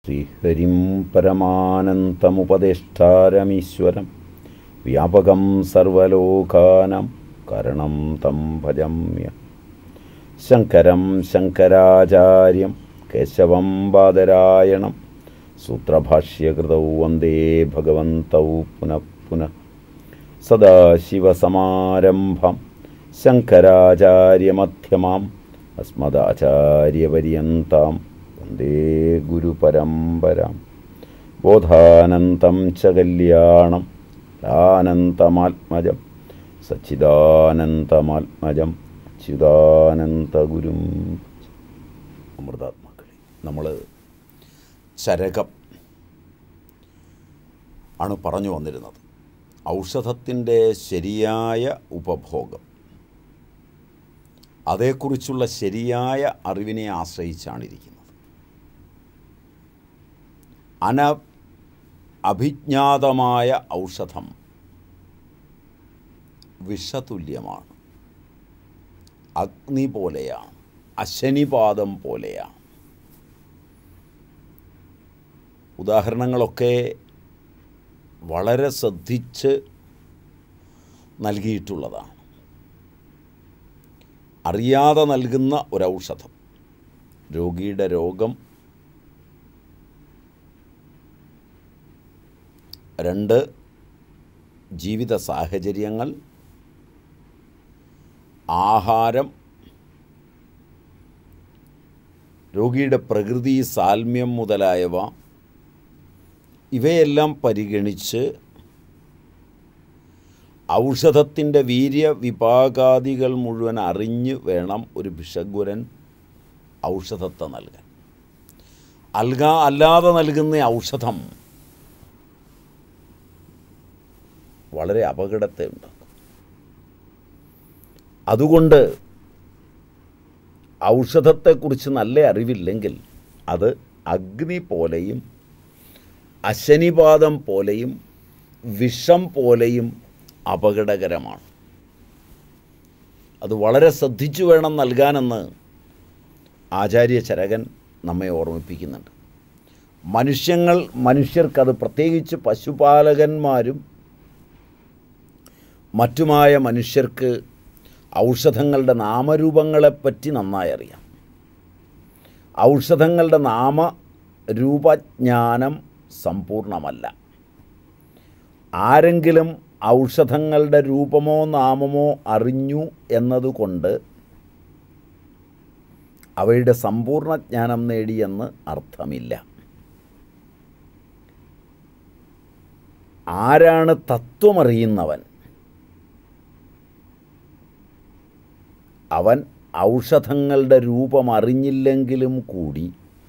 ശ്രീഹരിം പരമാനന്തമുപദേഷ്ടാരമീശ്വരം വ്യാപകം സർവലോകാനം കരണം തം ഭജമ്യ ശങ്കരം ശങ്കരാചാര്യം കേശവം ബാദരായണം സൂത്രഭാഷ്യകൃതൗ വന്ദേ ഭഗവന്തൗ പുനഃ പുനഃ സദാശിവസമാരംഭം ശങ്കരാചാര്യമധ്യമാം അസ്മദാചാര്യപര്യന്താം വന്ദേ ഗുരുപരമ്പരാം ബോധാനന്തം ച കല്യാണം ആനന്തമാത്മജം സച്ചിദാനന്തമാത്മജം അച്യുതാനന്തഗുരും അമൃതാത്മാക്കളെ നമ്മൾ ചരകം ആണ് പറഞ്ഞു വന്നിരുന്നത് ഔഷധത്തിൻ്റെ ശരിയായ ഉപഭോഗം അതേക്കുറിച്ചുള്ള ശരിയായ അറിവിനെ ആശ്രയിച്ചാണ് ഇരിക്കുന്നത് അന അഭിജ്ഞാതമായ ഔഷധം വിഷതുല്യമാണ് അഗ്നി പോലെയാണ് അശനിപാതം പോലെയാണ് ഉദാഹരണങ്ങളൊക്കെ വളരെ ശ്രദ്ധിച്ച് നൽകിയിട്ടുള്ളതാണ് അറിയാതെ നൽകുന്ന ഒരൗഷധം രോഗിയുടെ രോഗം രണ്ട് ജീവിത സാഹചര്യങ്ങൾ ആഹാരം രോഗിയുടെ പ്രകൃതി സാൽമ്യം മുതലായവ ഇവയെല്ലാം പരിഗണിച്ച് ഔഷധത്തിൻ്റെ വീര്യ വിഭാഗാദികൾ മുഴുവൻ അറിഞ്ഞ് വേണം ഒരു ഭിഷഗ്വരൻ ഔഷധത്തെ നൽകാൻ അൽകാ അല്ലാതെ നൽകുന്ന ഔഷധം വളരെ അപകടത്തെ ഉണ്ടാക്കും അതുകൊണ്ട് ഔഷധത്തെക്കുറിച്ച് നല്ല അറിവില്ലെങ്കിൽ അത് അഗ്നി പോലെയും അശനിപാതം പോലെയും വിഷം പോലെയും അപകടകരമാണ് അത് വളരെ ശ്രദ്ധിച്ചു വേണം നൽകാനെന്ന് ആചാര്യ ചരകൻ നമ്മെ ഓർമ്മിപ്പിക്കുന്നുണ്ട് മനുഷ്യങ്ങൾ മനുഷ്യർക്കത് പ്രത്യേകിച്ച് പശുപാലകന്മാരും മറ്റുമായ മനുഷ്യർക്ക് ഔഷധങ്ങളുടെ നാമരൂപങ്ങളെപ്പറ്റി നന്നായി അറിയാം ഔഷധങ്ങളുടെ നാമരൂപജ്ഞാനം സമ്പൂർണമല്ല ആരെങ്കിലും ഔഷധങ്ങളുടെ രൂപമോ നാമമോ അറിഞ്ഞു എന്നതുകൊണ്ട് അവയുടെ സമ്പൂർണ്ണ ജ്ഞാനം നേടിയെന്ന് അർത്ഥമില്ല ആരാണ് തത്വമറിയുന്നവൻ അവൻ ഔഷധങ്ങളുടെ രൂപം അറിഞ്ഞില്ലെങ്കിലും കൂടി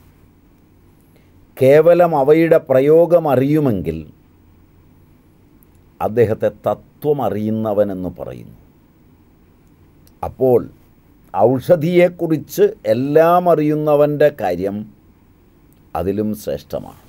കേവലം അവയുടെ പ്രയോഗം അറിയുമെങ്കിൽ അദ്ദേഹത്തെ തത്വം അറിയുന്നവനെന്ന് പറയുന്നു അപ്പോൾ ഔഷധിയെക്കുറിച്ച് എല്ലാം അറിയുന്നവൻ്റെ കാര്യം അതിലും ശ്രേഷ്ഠമാണ്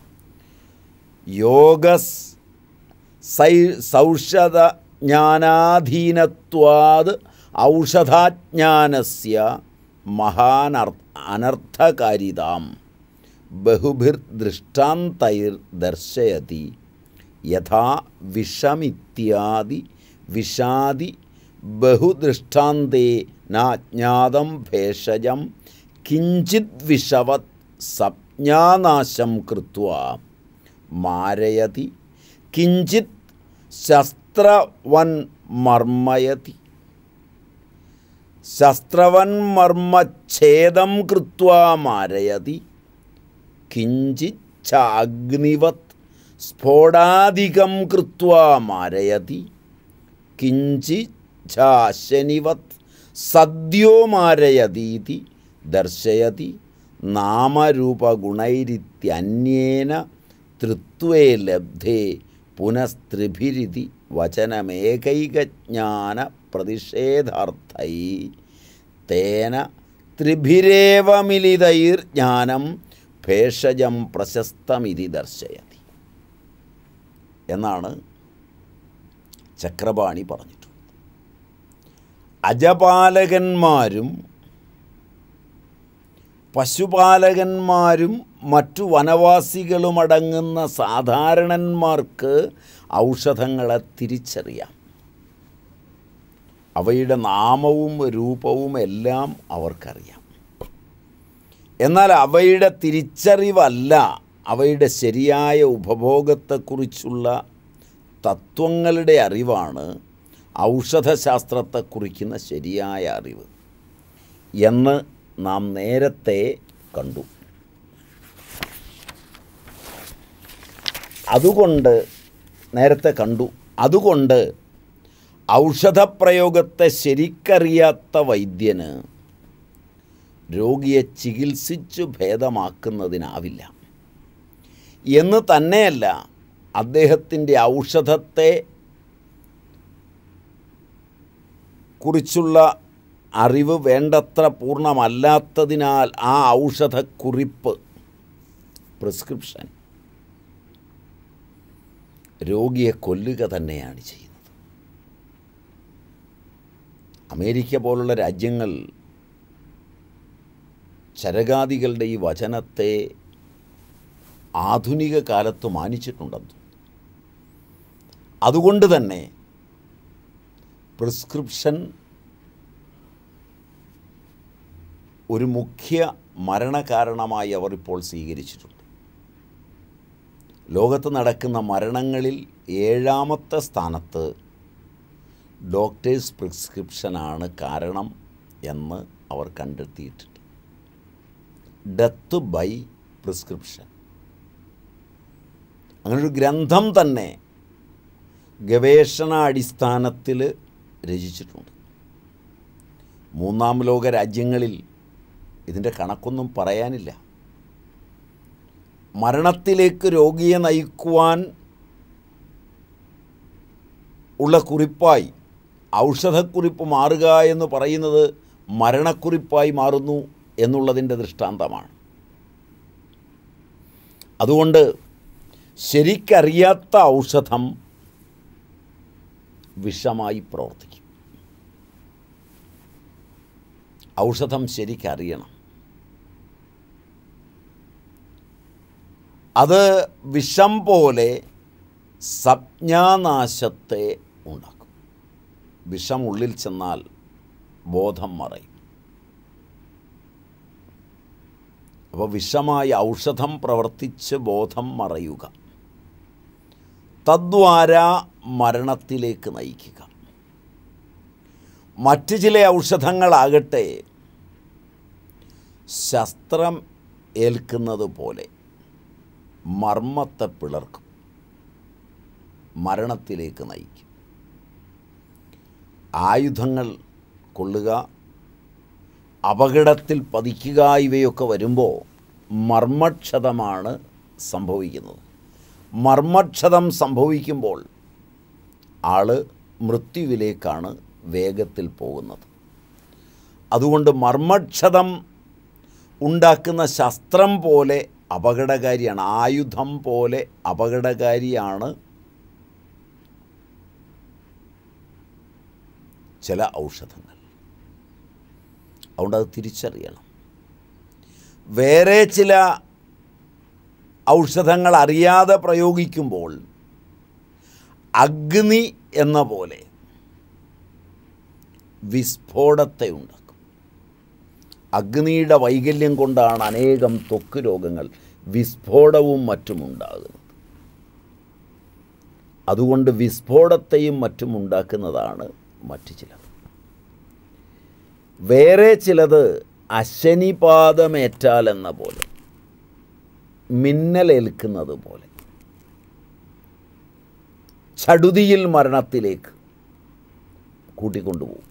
യോഗ സൈ സൗഷധ ജ്ഞാനാധീനത്വാത് ഔഷധാജ്ഞാനസ്യ മഹാനർ അനർത്ഥകാരിതാം ബഹുഭിർദൃഷ്ടാന്തൈർ ദർശയതി യഥാ വിഷമിത്യാദി വിഷാദി ബഹുദൃഷ്ടാന്തേ നാജ്ഞാതം ഭേഷജം കിഞ്ചിത് വിഷവത് സംജ്ഞാനാശം കൃത്വ മാരയതി കിഞ്ചിത് ശസ്ത്രവൻ മർമ്മയതി ശസ്ത്രവൻ മർമ്മച്ഛേദം കൃത്വാ മാരയതി കിഞ്ചിച്ഛാഗ്നിവത് സ്ഫോടാധികം കൃത്വാ മാരയതി കിഞ്ചിച്ഛാശനിവത് സദ്യോ മാരയതീതി ദർശയതി നാമരൂപഗുണൈരിത്യന്യേന തൃത്വേ ലബ്ധേ പുനസ്ത്രിഭിരിതി വചനമേകൈകജ്ഞാന പ്രതിഷേധാർത്ഥൈ തേന ത്രിഭിരേവ മിലിതൈർജ്ഞാനം ഭേഷജം പ്രശസ്തമിതി ദർശയതി എന്നാണ് ചക്രപാണി പറഞ്ഞിട്ടുള്ളത് അജപാലകന്മാരും പശുപാലകന്മാരും മറ്റു വനവാസികളുമടങ്ങുന്ന സാധാരണന്മാർക്ക് ഔഷധങ്ങളെ തിരിച്ചറിയാം അവയുടെ നാമവും രൂപവും എല്ലാം അവർക്കറിയാം എന്നാൽ അവയുടെ തിരിച്ചറിവല്ല അവയുടെ ശരിയായ ഉപഭോഗത്തെക്കുറിച്ചുള്ള തത്വങ്ങളുടെ അറിവാണ് ഔഷധശാസ്ത്രത്തെ കുറിക്കുന്ന ശരിയായ അറിവ് എന്ന് നാം നേരത്തെ കണ്ടു അതുകൊണ്ട് നേരത്തെ കണ്ടു അതുകൊണ്ട് ഔഷധപ്രയോഗത്തെ ശരിക്കറിയാത്ത വൈദ്യന് രോഗിയെ ചികിത്സിച്ചു ഭേദമാക്കുന്നതിനാവില്ല എന്ന് തന്നെയല്ല അദ്ദേഹത്തിൻ്റെ ഔഷധത്തെ കുറിച്ചുള്ള അറിവ് വേണ്ടത്ര പൂർണ്ണമല്ലാത്തതിനാൽ ആ ഔഷധക്കുറിപ്പ് പ്രിസ്ക്രിപ്ഷൻ രോഗിയെ കൊല്ലുക തന്നെയാണ് ചെയ്യുന്നത് അമേരിക്ക പോലുള്ള രാജ്യങ്ങൾ ചരകാദികളുടെ ഈ വചനത്തെ ആധുനിക കാലത്ത് മാനിച്ചിട്ടുണ്ടെന്ന് അതുകൊണ്ട് തന്നെ പ്രിസ്ക്രിപ്ഷൻ ഒരു മുഖ്യ മരണകാരണമായി അവർ ഇപ്പോൾ സ്വീകരിച്ചിട്ടുണ്ട് ലോകത്ത് നടക്കുന്ന മരണങ്ങളിൽ ഏഴാമത്തെ സ്ഥാനത്ത് ഡോക്ടേഴ്സ് പ്രിസ്ക്രിപ്ഷനാണ് കാരണം എന്ന് അവർ കണ്ടെത്തിയിട്ടുണ്ട് ഡെത്ത് ബൈ പ്രിസ്ക്രിപ്ഷൻ അങ്ങനൊരു ഗ്രന്ഥം തന്നെ ഗവേഷണാടിസ്ഥാനത്തിൽ രചിച്ചിട്ടുണ്ട് മൂന്നാം ലോക രാജ്യങ്ങളിൽ ഇതിൻ്റെ കണക്കൊന്നും പറയാനില്ല മരണത്തിലേക്ക് രോഗിയെ നയിക്കുവാൻ ഉള്ള കുറിപ്പായി ഔഷധക്കുറിപ്പ് മാറുക എന്ന് പറയുന്നത് മരണക്കുറിപ്പായി മാറുന്നു എന്നുള്ളതിൻ്റെ ദൃഷ്ടാന്തമാണ് അതുകൊണ്ട് ശരിക്കറിയാത്ത ഔഷധം വിഷമായി പ്രവർത്തിക്കും ഔഷധം ശരിക്കറിയണം അത് വിഷം പോലെ സംജ്ഞാനാശത്തെ ഉണ്ടാക്കും വിഷം ഉള്ളിൽ ചെന്നാൽ ബോധം മറയും അപ്പോൾ വിഷമായി ഔഷധം പ്രവർത്തിച്ച് ബോധം മറയുക തദ്വാര മരണത്തിലേക്ക് നയിക്കുക മറ്റ് ചില ഔഷധങ്ങളാകട്ടെ ശസ്ത്രം ഏൽക്കുന്നത് പോലെ മർമ്മത്തെ പിളർക്കും മരണത്തിലേക്ക് നയിക്കും ആയുധങ്ങൾ കൊള്ളുക അപകടത്തിൽ പതിക്കുക ഇവയൊക്കെ വരുമ്പോൾ മർമ്മക്ഷതമാണ് സംഭവിക്കുന്നത് മർമ്മക്ഷതം സംഭവിക്കുമ്പോൾ ആള് മൃത്യുവിലേക്കാണ് വേഗത്തിൽ പോകുന്നത് അതുകൊണ്ട് മർമ്മക്ഷതം ഉണ്ടാക്കുന്ന ശസ്ത്രം പോലെ അപകടകാരിയാണ് ആയുധം പോലെ അപകടകാരിയാണ് ചില ഔഷധങ്ങൾ അതുകൊണ്ട് അത് തിരിച്ചറിയണം വേറെ ചില ഔഷധങ്ങൾ അറിയാതെ പ്രയോഗിക്കുമ്പോൾ അഗ്നി എന്ന പോലെ വിസ്ഫോടത്തെ ഉണ്ടാക്കും അഗ്നിയുടെ വൈകല്യം കൊണ്ടാണ് അനേകം ത്വക്ക് രോഗങ്ങൾ വിസ്ഫോടവും മറ്റും ഉണ്ടാകുന്നത് അതുകൊണ്ട് വിസ്ഫോടത്തെയും മറ്റും ഉണ്ടാക്കുന്നതാണ് മറ്റു ചിലത് വേറെ ചിലത് അശനിപാതമേറ്റാൽ എന്ന പോലെ മിന്നലേൽക്കുന്നത് പോലെ ചടുതിയിൽ മരണത്തിലേക്ക് കൂട്ടിക്കൊണ്ടുപോകും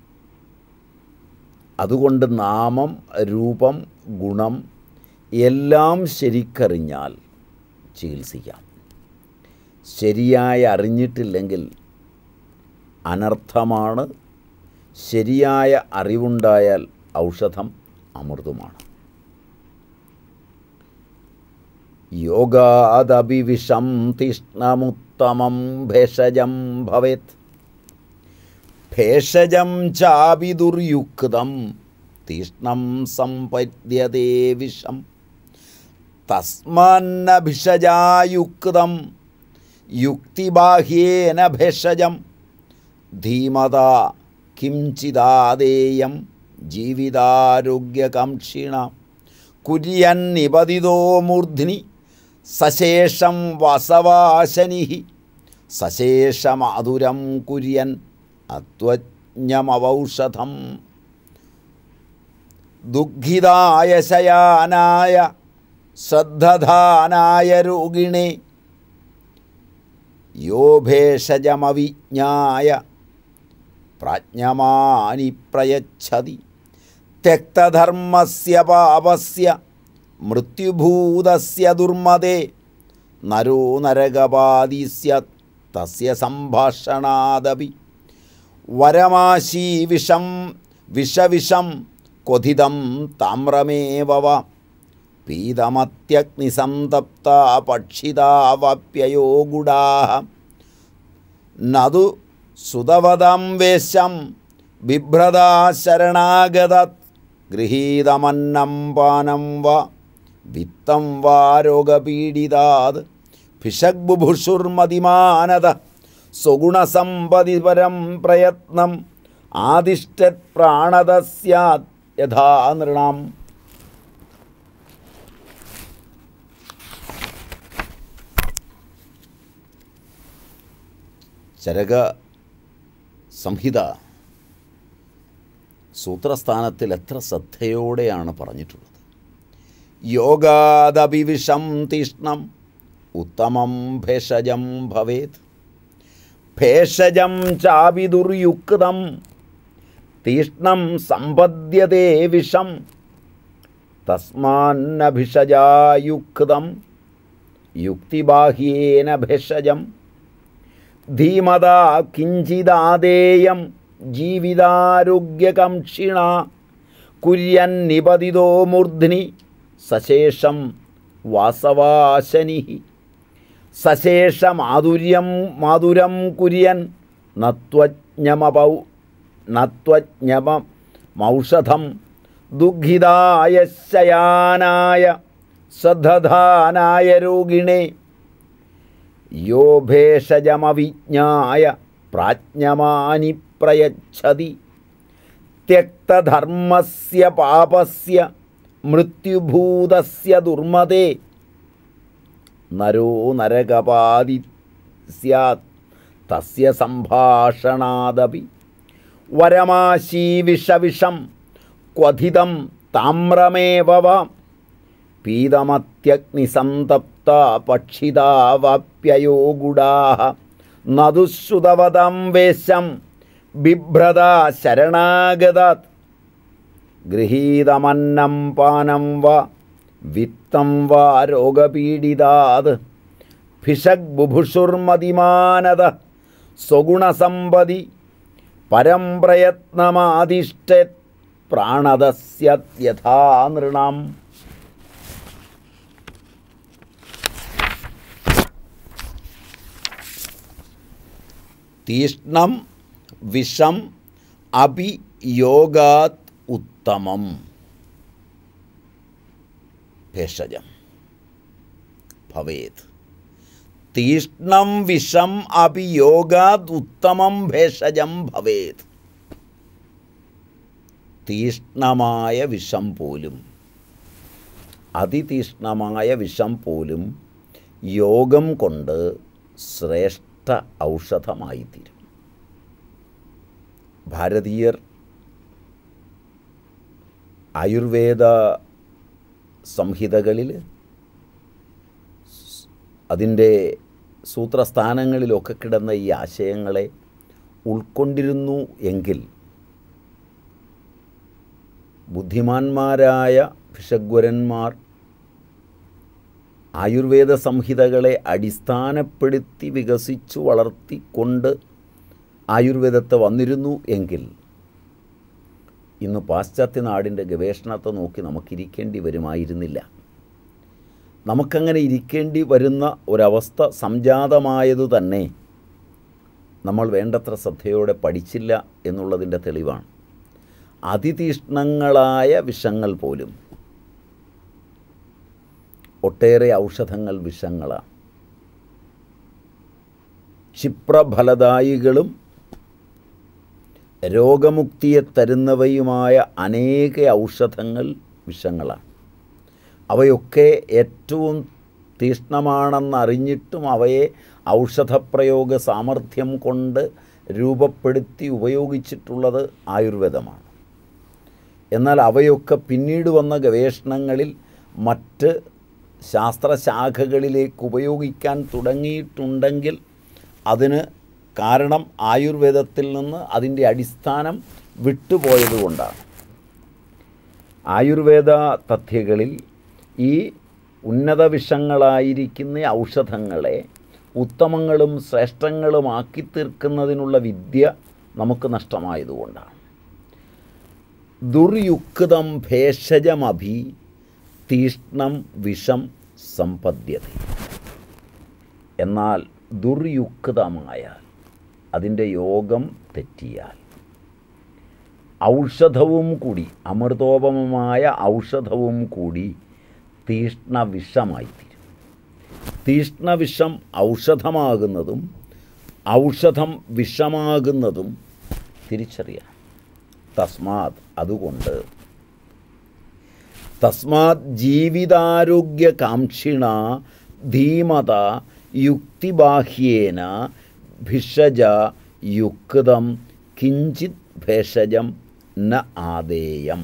അതുകൊണ്ട് നാമം രൂപം ഗുണം എല്ലാം ശരിക്കറിഞ്ഞാൽ ചികിത്സിക്കാം ശരിയായി അറിഞ്ഞിട്ടില്ലെങ്കിൽ അനർത്ഥമാണ് ശരിയായ അറിവുണ്ടായാൽ ഔഷധം അമൃതുമാണ് യോഗാദഭിവിഷം തിഷ്ണമുത്തമം ഭേഷജം ഭവേത് ഭേഷജം ചാപി ദുർയുക്തം തീഷ്ണം സമ്പദ്യതേ വിഷം തസ്മാന്നഭിഷജായുക്തം യുക്തിബാഹ്യേന ഭേഷജം ധീമത കിംചിദാദേയം ജീവിതാരോഗ്യകാംക്ഷിണ കുര്യൻ നിപതിതോ മൂർധ്നി സശേഷം വസവാശനി സശേഷമാധുരം കുര്യൻ അത്വജ്ഞമവൗഷധം ദുഃഖിതായ ശയാനായ ശ്രദ്ധധാനായ രോഗിണേ യോ ഭേഷജമവിജ്ഞായ പ്രാജ്ഞമാനി പ്രയച്ഛതി ത്യക്തധർമ്മസ്യ പാപസ്യ മൃത്യുഭൂതസ്യ ദുർമതേ നരോ നരകപാദിസ്യ തസ്യ സംഭാഷണാദപി വരമാശീ വിഷം വിഷവിഷം ക്വഥിതം താമ്രമേവ വ പീതമത്യഗ്നിസന്തപ്ത പക്ഷിതാവപ്യയോ ഗുഡാഹ നതു സുതവതം വേശം ബിഭ്രതാ ശരണാഗത ഗൃഹീതമന്നം പാനം വ വിത്തം വാ രോഗപീഡിതാത് ഭിഷഗ്ബുഭുഷുർമതിമാനത സ്വഗുണസമ്പതിപരം പ്രയത്നം ആദിഷ്ടത് പ്രാണത സ്യാത് യഥാ നൃണാം ചരക സംഹിത സൂത്രസ്ഥാനത്തിൽ എത്ര ശ്രദ്ധയോടെയാണ് പറഞ്ഞിട്ടുള്ളത് യോഗാദഭിവിഷം തീഷ്ണം ഉത്തമം ഭേഷജം ഭവേത് ഭേഷജം ചാപി ദുർയുക്തം തീഷ്ണം സമ്പദ്യതേ വിഷം തസ്മാന്നഭിഷജായുക്തം യുക്തിബാഹ്യേന ഭേഷജം ധീമത കിഞ്ചിദാദേയം ജീവിതാരോഗ്യകംക്ഷിണ കുര്യൻ നിപതിതോ മൂർധ്നി സശേഷം വാസവാശനി സശേഷമാധുര്യം മാധുരം കുര്യൻ നത്വജ്ഞമപൗ നത്വജ്ഞമൗഷധം ദുഃഖിതായ ശയാനായ ശ്രദ്ധധാനായ രോഗിണേ യോ ഭേഷജമവിജ്ഞായ പ്രാജ്ഞമാനി പ്രയച്ഛതി ത്യക്തധർമ്മസ്യ പാപസ്യ മൃത്യുഭൂതസ്യ ദുർമതേ നരോ നരകപാതി സ്യാത് തസ്യ സംഭാഷണാദപി വരമാശീ വിഷവിഷം ക്വഥിതം താമ്രമേവ വാം പീതമത്യഗ്നിസന്തപ്ത പക്ഷിതാവാപ്യയോ ഗുഡാഹ നദുശ്രുതവതം വേശം ബിഭ്രത ശരണാഗതാത് ഗൃഹീതമന്നം പാനം വ വിത്തം വാ രോഗപീഡിതാത് ഭിഷഗ്ബുഭുഷുർമതിമാനത സ്വഗുണസമ്പതി പരം പ്രയത്നമാധിഷ്ഠ പ്രാണദസ്യഥാ നൃണം തീഷ്ണം വിഷം അപി യോഗാത് ഉത്തമം ഭേഷജം ഭവേത് തീഷ്ണം വിഷം അപി യോഗാത് ഉത്തമം ഭേഷജം ഭവേത് തീഷ്ണമായ വിഷം പോലും അതിതീഷ്ണമായ വിഷം പോലും യോഗം കൊണ്ട് ശ്രേഷ്ഠ ഔഷധമായിത്തീരും ഭാരതീയർ ആയുർവേദ സംഹിതകളിൽ അതിൻ്റെ സൂത്രസ്ഥാനങ്ങളിലൊക്കെ കിടന്ന ഈ ആശയങ്ങളെ ഉൾക്കൊണ്ടിരുന്നു എങ്കിൽ ബുദ്ധിമാന്മാരായ ഭിഷഗ്വരന്മാർ ആയുർവേദ സംഹിതകളെ അടിസ്ഥാനപ്പെടുത്തി വികസിച്ചു വളർത്തിക്കൊണ്ട് ആയുർവേദത്തെ വന്നിരുന്നു എങ്കിൽ ഇന്ന് പാശ്ചാത്യ നാടിൻ്റെ ഗവേഷണത്തെ നോക്കി നമുക്കിരിക്കേണ്ടി വരുമായിരുന്നില്ല നമുക്കങ്ങനെ ഇരിക്കേണ്ടി വരുന്ന ഒരവസ്ഥ സംജാതമായതു തന്നെ നമ്മൾ വേണ്ടത്ര ശ്രദ്ധയോടെ പഠിച്ചില്ല എന്നുള്ളതിൻ്റെ തെളിവാണ് അതിതീഷ്ണങ്ങളായ വിഷങ്ങൾ പോലും ഒട്ടേറെ ഔഷധങ്ങൾ വിഷങ്ങളാണ് ക്ഷിപ്രഫലദായികളും രോഗമുക്തിയെ തരുന്നവയുമായ അനേക ഔഷധങ്ങൾ വിഷങ്ങളാണ് അവയൊക്കെ ഏറ്റവും തീഷ്ണമാണെന്നറിഞ്ഞിട്ടും അവയെ ഔഷധപ്രയോഗ സാമർഥ്യം കൊണ്ട് രൂപപ്പെടുത്തി ഉപയോഗിച്ചിട്ടുള്ളത് ആയുർവേദമാണ് എന്നാൽ അവയൊക്കെ പിന്നീട് വന്ന ഗവേഷണങ്ങളിൽ മറ്റ് ശാസ്ത്രശാഖകളിലേക്ക് ഉപയോഗിക്കാൻ തുടങ്ങിയിട്ടുണ്ടെങ്കിൽ അതിന് കാരണം ആയുർവേദത്തിൽ നിന്ന് അതിൻ്റെ അടിസ്ഥാനം വിട്ടുപോയതുകൊണ്ടാണ് ആയുർവേദ തഥ്യകളിൽ ഈ ഉന്നത വിഷങ്ങളായിരിക്കുന്ന ഔഷധങ്ങളെ ഉത്തമങ്ങളും ശ്രേഷ്ഠങ്ങളുമാക്കി തീർക്കുന്നതിനുള്ള വിദ്യ നമുക്ക് നഷ്ടമായതുകൊണ്ടാണ് ദുർയുക്തം ഭേഷജമഭി തീഷ്ണം വിഷം സമ്പദ്യത എന്നാൽ ദുർയുക്തമായാൽ അതിൻ്റെ യോഗം തെറ്റിയാൽ ഔഷധവും കൂടി അമൃതോപമമായ ഔഷധവും കൂടി തീഷ്ണവിഷമായിത്തീരും തീഷ്ണവിഷം ഔഷധമാകുന്നതും ഔഷധം വിഷമാകുന്നതും തിരിച്ചറിയാം തസ്മാത് അതുകൊണ്ട് തസ്മാത് ജീവിതാരോഗ്യ കാംക്ഷിണ ധീമത യുക്തിബാഹ്യേന ഭിഷജ യുക്തം കിഞ്ചിത് ഭേഷജം ന ആദേയം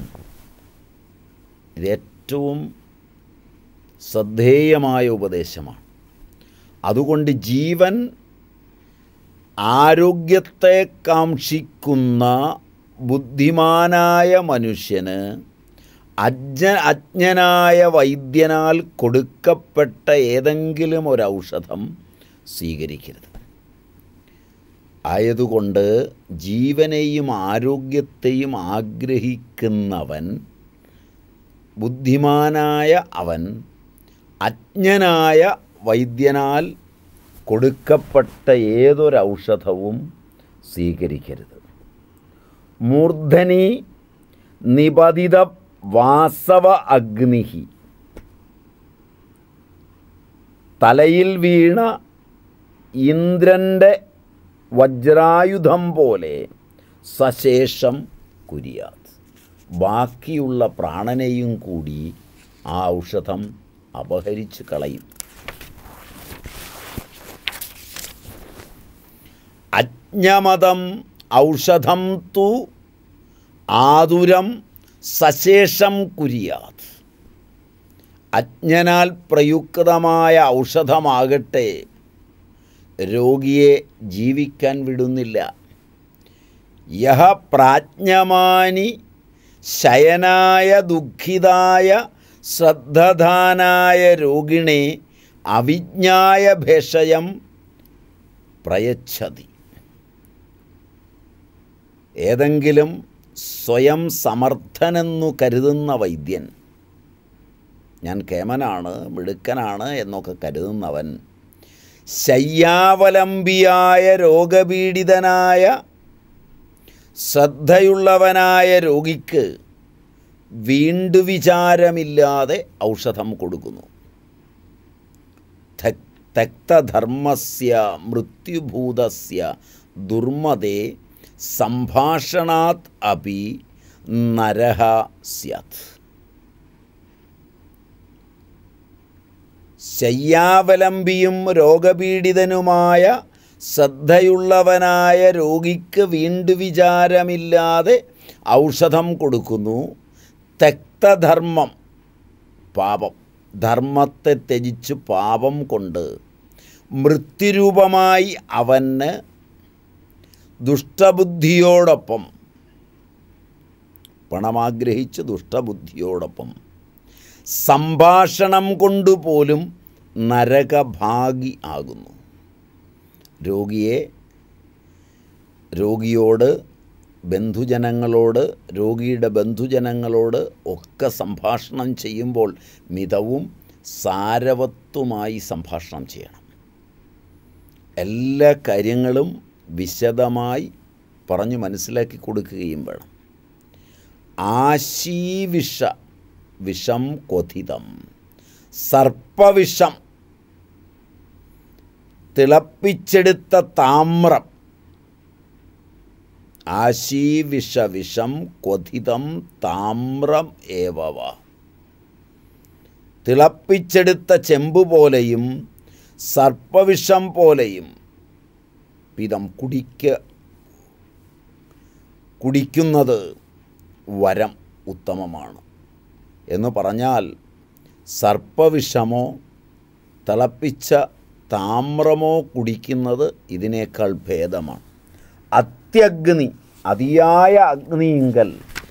ഇതേറ്റവും ശ്രദ്ധേയമായ ഉപദേശമാണ് അതുകൊണ്ട് ജീവൻ ആരോഗ്യത്തെ കാക്ഷിക്കുന്ന ബുദ്ധിമാനായ മനുഷ്യന് അജ്ഞ അജ്ഞനായ വൈദ്യനാൽ കൊടുക്കപ്പെട്ട ഏതെങ്കിലും ഒരു ഔഷധം സ്വീകരിക്കരുത് ആയതുകൊണ്ട് ജീവനെയും ആരോഗ്യത്തെയും ആഗ്രഹിക്കുന്നവൻ ബുദ്ധിമാനായ അവൻ അജ്ഞനായ വൈദ്യനാൽ കൊടുക്കപ്പെട്ട ഏതൊരു ഔഷധവും സ്വീകരിക്കരുത് മൂർധനി നിപതിത വാസവ അഗ്നിഹി തലയിൽ വീണ ഇന്ദ്രൻ്റെ വജ്രായുധം പോലെ സശേഷം കുരിയാത് ബാക്കിയുള്ള പ്രാണനെയും കൂടി ആ ഔഷധം അപഹരിച്ച് കളയും അജ്ഞമതം ഔഷധം തു ആതുരം സശേഷം കുരിയാത് അജ്ഞനാൽ പ്രയുക്തമായ ഔഷധമാകട്ടെ രോഗിയെ ജീവിക്കാൻ വിടുന്നില്ല യഹ പ്രാജ്ഞമാനി ശയനായ ദുഃഖിതായ ശ്രദ്ധധാനായ രോഗിണെ അവിജ്ഞായ ഭേഷയം പ്രയച്ഛതി ഏതെങ്കിലും സ്വയം സമർത്ഥനെന്നു കരുതുന്ന വൈദ്യൻ ഞാൻ കേമനാണ് മിടുക്കനാണ് എന്നൊക്കെ കരുതുന്നവൻ ശയ്യാവലംബിയായ രോഗപീഡിതനായ ശ്രദ്ധയുള്ളവനായ രോഗിക്ക് വീണ്ടു വിചാരമില്ലാതെ ഔഷധം കൊടുക്കുന്നു തക്തധർമ്മസ്യ മൃത്യുഭൂതസ്യ ദുർമതേ സംഭാഷണാത് അപി നരഹ സ്യാത് ശയ്യാവലംബിയും രോഗപീഡിതനുമായ ശ്രദ്ധയുള്ളവനായ രോഗിക്ക് വീണ്ടു വിചാരമില്ലാതെ ഔഷധം കൊടുക്കുന്നു തെക്തധർമ്മം പാപം ധർമ്മത്തെ ത്യജിച്ച് പാപം കൊണ്ട് മൃത്യുരൂപമായി അവന് ദുഷ്ടബുദ്ധിയോടൊപ്പം പണമാഗ്രഹിച്ച് ദുഷ്ടബുദ്ധിയോടൊപ്പം സംഭാഷണം കൊണ്ടുപോലും നരകഭാഗി ആകുന്നു രോഗിയെ രോഗിയോട് ബന്ധുജനങ്ങളോട് രോഗിയുടെ ബന്ധുജനങ്ങളോട് ഒക്കെ സംഭാഷണം ചെയ്യുമ്പോൾ മിതവും സാരവത്വമായി സംഭാഷണം ചെയ്യണം എല്ലാ കാര്യങ്ങളും വിശദമായി പറഞ്ഞു മനസ്സിലാക്കി കൊടുക്കുകയും വേണം ആശീവിഷ വിഷം ക്വഥിതം സർപ്പവിഷം തിളപ്പിച്ചെടുത്ത താമ്രം ആശീവിഷ വിഷം ക്വഥിതം താമ്രം ഏവവ തിളപ്പിച്ചെടുത്ത ചെമ്പ് പോലെയും സർപ്പവിഷം പോലെയും പിതം കുടിക്ക കുടിക്കുന്നത് വരം ഉത്തമമാണ് എന്ന് പറഞ്ഞാൽ സർപ്പവിഷമോ തിളപ്പിച്ച താമ്രമോ കുടിക്കുന്നത് ഇതിനേക്കാൾ ഭേദമാണ് അത്യഗ്നി അതിയായ അഗ്നിയിങ്കൽ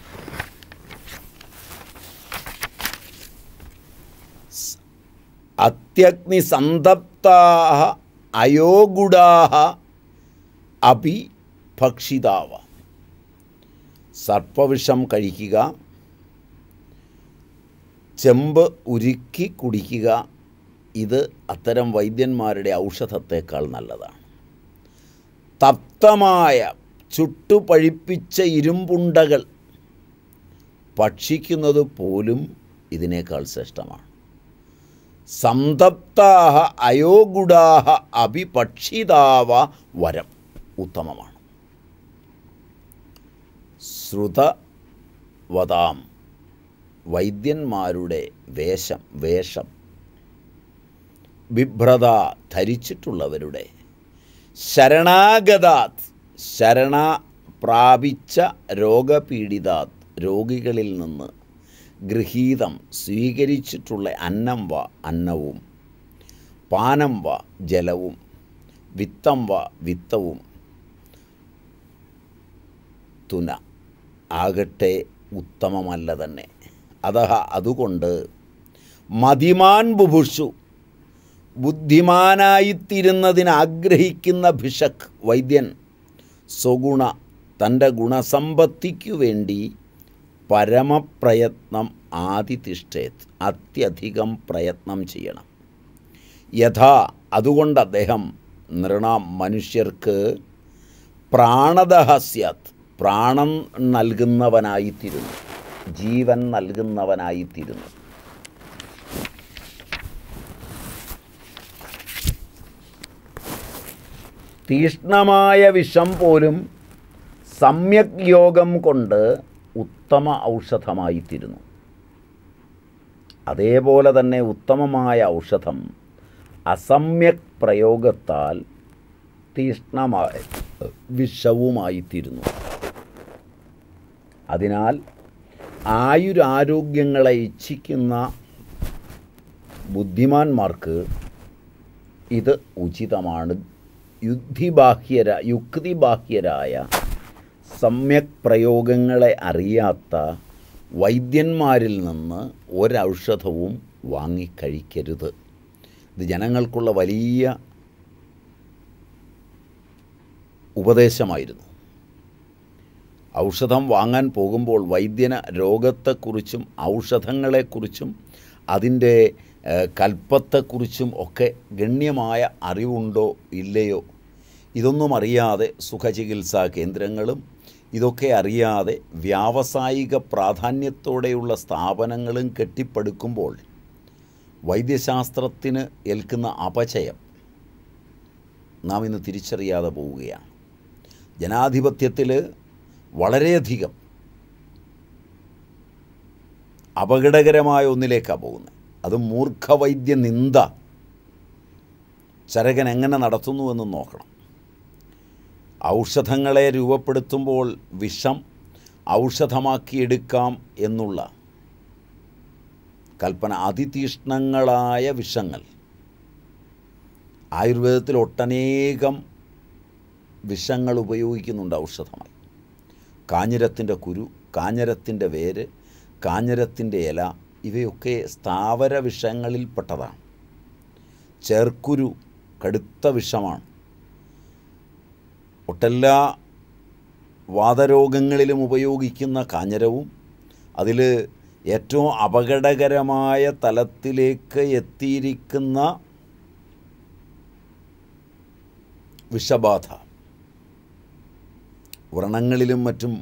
അത്യഗ്നി സന്തപ്താ അയോഗുഡാഹ അഭി ഭക്ഷിതാവ സർപ്പവിഷം കഴിക്കുക ചെമ്പ് ഉരുക്കി കുടിക്കുക ഇത് അത്തരം വൈദ്യന്മാരുടെ ഔഷധത്തേക്കാൾ നല്ലതാണ് തപ്തമായ ചുട്ടുപഴിപ്പിച്ച ഇരുമ്പുണ്ടകൾ ഭക്ഷിക്കുന്നത് പോലും ഇതിനേക്കാൾ ശ്രേഷ്ഠമാണ് സംതപ്താഹ അയോഗുഡാഹ അഭിപക്ഷിതാവ വരം ഉത്തമമാണ് ശ്രുതവതാം വൈദ്യന്മാരുടെ വേഷം വേഷം ബിഭ്രത ധരിച്ചിട്ടുള്ളവരുടെ ശരണാഗതാത് ശരണ പ്രാപിച്ച രോഗപീഡിതാത് രോഗികളിൽ നിന്ന് ഗൃഹീതം സ്വീകരിച്ചിട്ടുള്ള അന്നം വ അന്നവും പാനം വ ജലവും വിത്തം വ വിത്തവും തുന ആകട്ടെ ഉത്തമമല്ല തന്നെ അതഹ അതുകൊണ്ട് മതിമാൻ ബുഭുഷു ബുദ്ധിമാനായിത്തീരുന്നതിന് ആഗ്രഹിക്കുന്ന ഭിഷക് വൈദ്യൻ സ്വഗുണ തൻ്റെ ഗുണസമ്പത്തിക്കു വേണ്ടി പരമപ്രയത്നം ആദിതിഷ്ഠേത് അത്യധികം പ്രയത്നം ചെയ്യണം യഥാ അതുകൊണ്ട് അദ്ദേഹം നൃണാം മനുഷ്യർക്ക് പ്രാണദഹസ്യാത് പ്രാണൻ നൽകുന്നവനായിത്തീരുന്നു ജീവൻ നൽകുന്നവനായിത്തീരുന്നു തീഷ്ണമായ വിഷം പോലും സമ്യക് യോഗം കൊണ്ട് ഉത്തമ ഔഷധമായിത്തീരുന്നു അതേപോലെ തന്നെ ഉത്തമമായ ഔഷധം അസമ്യക് പ്രയോഗത്താൽ തീഷ്ണമായ വിഷവുമായിത്തീരുന്നു അതിനാൽ ആയുരാരോഗ്യങ്ങളെ ഇച്ഛിക്കുന്ന ബുദ്ധിമാന്മാർക്ക് ഇത് ഉചിതമാണ് യുദ്ധിബാഹ്യര യുക്തിബാഹ്യരായ സമ്യക് പ്രയോഗങ്ങളെ അറിയാത്ത വൈദ്യന്മാരിൽ നിന്ന് ഒരൗഷധവും വാങ്ങിക്കഴിക്കരുത് ഇത് ജനങ്ങൾക്കുള്ള വലിയ ഉപദേശമായിരുന്നു ഔഷധം വാങ്ങാൻ പോകുമ്പോൾ വൈദ്യന രോഗത്തെക്കുറിച്ചും ഔഷധങ്ങളെക്കുറിച്ചും അതിൻ്റെ ഏഹ്, കൽപ്പത്തെക്കുറിച്ചും ഒക്കെ ഗണ്യമായ അറിവുണ്ടോ ഇല്ലയോ ഇതൊന്നും അറിയാതെ സുഖചികിത്സാ കേന്ദ്രങ്ങളും ഇതൊക്കെ അറിയാതെ വ്യാവസായിക പ്രാധാന്യത്തോടെയുള്ള സ്ഥാപനങ്ങളും കെട്ടിപ്പടുക്കുമ്പോൾ വൈദ്യശാസ്ത്രത്തിന് ഏൽക്കുന്ന അപചയം നാം ഇന്ന് തിരിച്ചറിയാതെ പോവുകയാണ് ജനാധിപത്യത്തിൽ വളരെയധികം അപകടകരമായ ഒന്നിലേക്കാണ് പോകുന്നത് അത് മൂർഖവൈദ്യ നിന്ദ ചരകൻ എങ്ങനെ നടത്തുന്നുവെന്ന് നോക്കണം ഔഷധങ്ങളെ രൂപപ്പെടുത്തുമ്പോൾ വിഷം ഔഷധമാക്കിയെടുക്കാം എന്നുള്ള കൽപ്പന അതിതീഷ്ണങ്ങളായ വിഷങ്ങൾ ആയുർവേദത്തിൽ ഒട്ടനേകം വിഷങ്ങൾ ഉപയോഗിക്കുന്നുണ്ട് ഔഷധമായി കാഞ്ഞിരത്തിൻ്റെ കുരു കാഞ്ഞിരത്തിൻ്റെ വേര് കാഞ്ഞിരത്തിൻ്റെ ഇല ഇവയൊക്കെ സ്ഥാവര വിഷങ്ങളിൽപ്പെട്ടതാണ് ചേർക്കുരു കടുത്ത വിഷമാണ് ഒട്ടെല്ലാ വാതരോഗങ്ങളിലും ഉപയോഗിക്കുന്ന കാഞ്ഞിരവും അതിൽ ഏറ്റവും അപകടകരമായ തലത്തിലേക്ക് എത്തിയിരിക്കുന്ന വിഷബാധ വ്രണങ്ങളിലും മറ്റും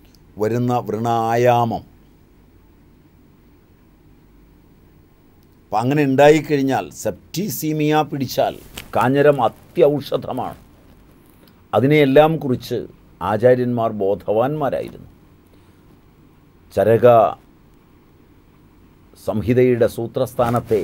വരുന്ന വ്രണായാമം അപ്പം അങ്ങനെ ഉണ്ടായിക്കഴിഞ്ഞാൽ സെപ്റ്റിസീമിയ പിടിച്ചാൽ കാഞ്ഞരം അത്യൗഷധമാണ് അതിനെയെല്ലാം കുറിച്ച് ആചാര്യന്മാർ ബോധവാന്മാരായിരുന്നു ചരക സംഹിതയുടെ സൂത്രസ്ഥാനത്തെ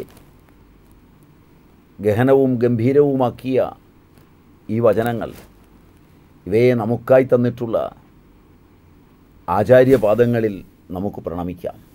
ഗഹനവും ഗംഭീരവുമാക്കിയ ഈ വചനങ്ങൾ ഇവയെ നമുക്കായി തന്നിട്ടുള്ള ആചാര്യപാദങ്ങളിൽ നമുക്ക് പ്രണമിക്കാം